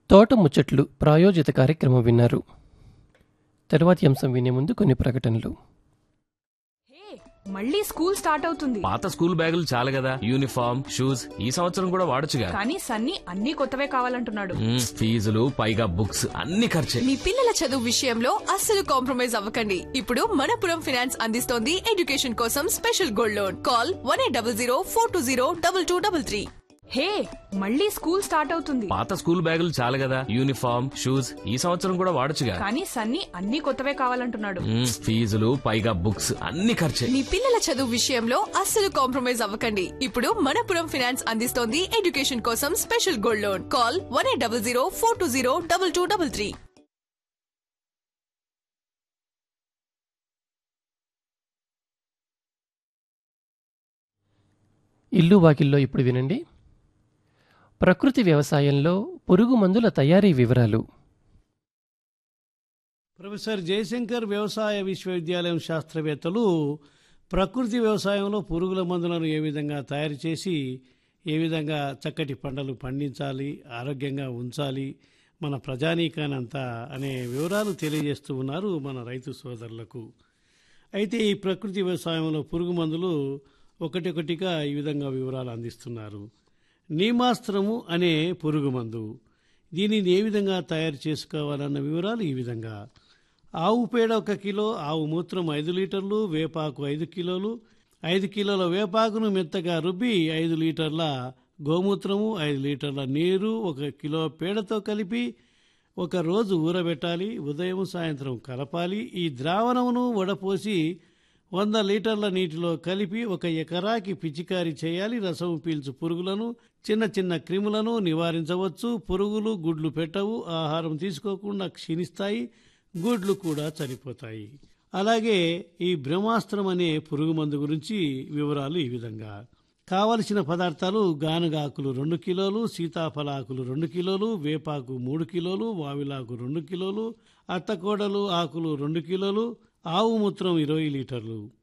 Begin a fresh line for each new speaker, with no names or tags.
తోట ముచ్చట్లు ప్రాయోజిత కార్యక్రమం విన్నారు తరువాతి అంశం వినే ముందు కొన్ని ప్రకటనలు
హే, మళ్ళీ స్కూల్ స్టార్ట్ అవుతుంది
పాత స్కూల్ బ్యాగులు చాలు కదా యూనిఫామ్ షూస్ ఈ సంవత్సరం కూడా వాడొచ్చుగా
కానీ సన్నీ అన్ని కొత్తవే కావాలంటున్నాడు
మ్మ్, ఫీజులు పైగా బుక్స్ అన్ని ఖర్చే
మీ పిల్లల చదువు విషయంలో అస్సలు కాంప్రమైజ్ అవ్వకండి ఇప్పుడు మనపురం ఫినాన్స్ అందిస్తోంది ఎడ్యుకేషన్ కోసం special gold loan call one eight double zero four two zero double two double three
hey మళ్ళీ స్కూల్ స్టార్ట్ అవుతుంది
పాత స్కూల్ బ్యాగులు చాలు కదా యూనిఫామ్ షూస్ ఈ సంవత్సరం కూడా వాడొచ్చుగా
కానీ సన్నీ అన్ని కొత్తవే కావాలంటున్నాడు
మ్మ్, ఫీజులు పైగా బుక్స్ అన్ని ఖర్చే
మీ పిల్లల చదువు విషయంలో అస్సలు కాంప్రమైజ్ అవ్వకండి ఇప్పుడు మనపురం ఫినాన్స్ అందిస్తోంది ఎడ్యుకేషన్ కోసం special gold loan call one eight double zero four two zero double two double three
ఇల్లు వాకిల్లో ఇప్పుడు వినండి ప్రకృతి వ్యవసాయంలో పురుగు మందుల తయారీ వివరాలు
ప్రొఫెసర్ జయశంకర్ వ్యవసాయ విశ్వవిద్యాలయం శాస్త్రవేత్తలు ప్రకృతి వ్యవసాయంలో పురుగుల మందులను ఏ విధంగా తయారు చేసి ఏ విధంగా చక్కటి పంటలు పండించాలి ఆరోగ్యంగా ఉంచాలి మన ప్రజానీకానంతా అనే వివరాలు తెలియజేస్తూ ఉన్నారు మన రైతు సోదరులకు అయితే ఈ ప్రకృతి వ్యవసాయంలో పురుగు మందులు ఒకటొకటిగా ఈ విధంగా వివరాలు అందిస్తున్నారు నీమాస్త్రము అనే పురుగు మందు దీనిని ఏ విధంగా తయారు చేసుకోవాలన్న వివరాలు ఈ విధంగా ఆవు పేడ ఒక కిలో ఆవు మూత్రం ఐదు లీటర్లు వేపాకు ఐదు కిలోలు ఐదు కిలోల వేపాకును మెత్తగా రుబ్బి ఐదు లీటర్ల గోమూత్రము ఐదు లీటర్ల నీరు ఒక కిలో పేడతో కలిపి ఒక రోజు ఊరబెట్టాలి ఉదయం సాయంత్రం కలపాలి ఈ ద్రావణమును వడపోసి వంద లీటర్ల నీటిలో కలిపి ఒక ఎకరాకి పిచికారీ చేయాలి రసం పీల్చు పురుగులను చిన్న చిన్న క్రిములను నివారించవచ్చు పురుగులు గుడ్లు పెట్టవు ఆహారం తీసుకోకుండా క్షీణిస్తాయి గుడ్లు కూడా చనిపోతాయి అలాగే ఈ బ్రహ్మాస్త్రం అనే పురుగు మందు గురించి వివరాలు ఈ విధంగా కావలసిన పదార్థాలు గానుగాకులు రెండు కిలోలు సీతాఫలాకులు రెండు కిలోలు వేపాకు మూడు కిలోలు వావిలాకు రెండు కిలోలు అత్తకోడలు ఆకులు రెండు కిలోలు ఆవు మూత్రం ఇరవై లీటర్లు